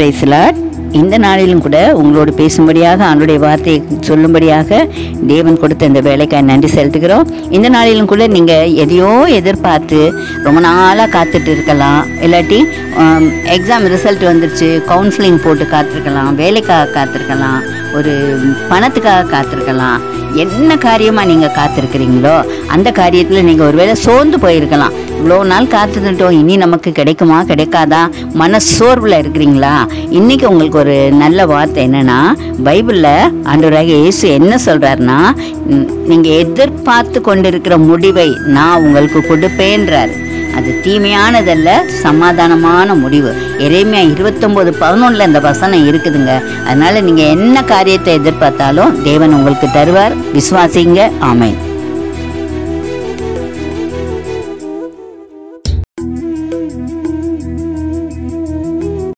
பிரைஸ்லாட் இந்த நாளிலும் கூட உங்களோடு பேசும்படியாக ஆண்டுடைய வார்த்தையை சொல்லும்படியாக தேவன் கொடுத்த இந்த வேலைக்காக நன்றி செலுத்துகிறோம் இந்த நாளிலும் கூட நீங்கள் எதையோ எதிர்பார்த்து ரொம்ப நாளாக காத்துட்டு இருக்கலாம் இல்லாட்டி எக்ஸாம் ரிசல்ட் வந்துருச்சு கவுன்சிலிங் போட்டு காத்திருக்கலாம் வேலைக்காக காத்திருக்கலாம் ஒரு பணத்துக்காக காத்திருக்கலாம் என்ன காரியமாக நீங்கள் காத்திருக்கிறீங்களோ அந்த காரியத்தில் நீங்கள் ஒருவேளை சோர்ந்து போயிருக்கலாம் இவ்வளோ நாள் காத்துக்கிட்டோம் இனி நமக்கு கிடைக்குமா கிடைக்காதா மனசோர்வில் இருக்கிறீங்களா இன்னைக்கு உங்களுக்கு ஒரு நல்ல வார்த்தை என்னன்னா பைபிளில் ஆண்டவராக இயேசு என்ன சொல்கிறாருன்னா நீங்கள் எதிர்பார்த்து கொண்டிருக்கிற முடிவை நான் உங்களுக்கு கொடுப்பேன்றார் அது தீமையானதல்ல சமாதானமான முடிவு எரேமியா இருபத்தொம்போது பதினொன்றில் இந்த வசனம் இருக்குதுங்க அதனால நீங்கள் என்ன காரியத்தை எதிர்பார்த்தாலும் தேவன் உங்களுக்கு தருவார் விசுவாசிங்க ஆமென்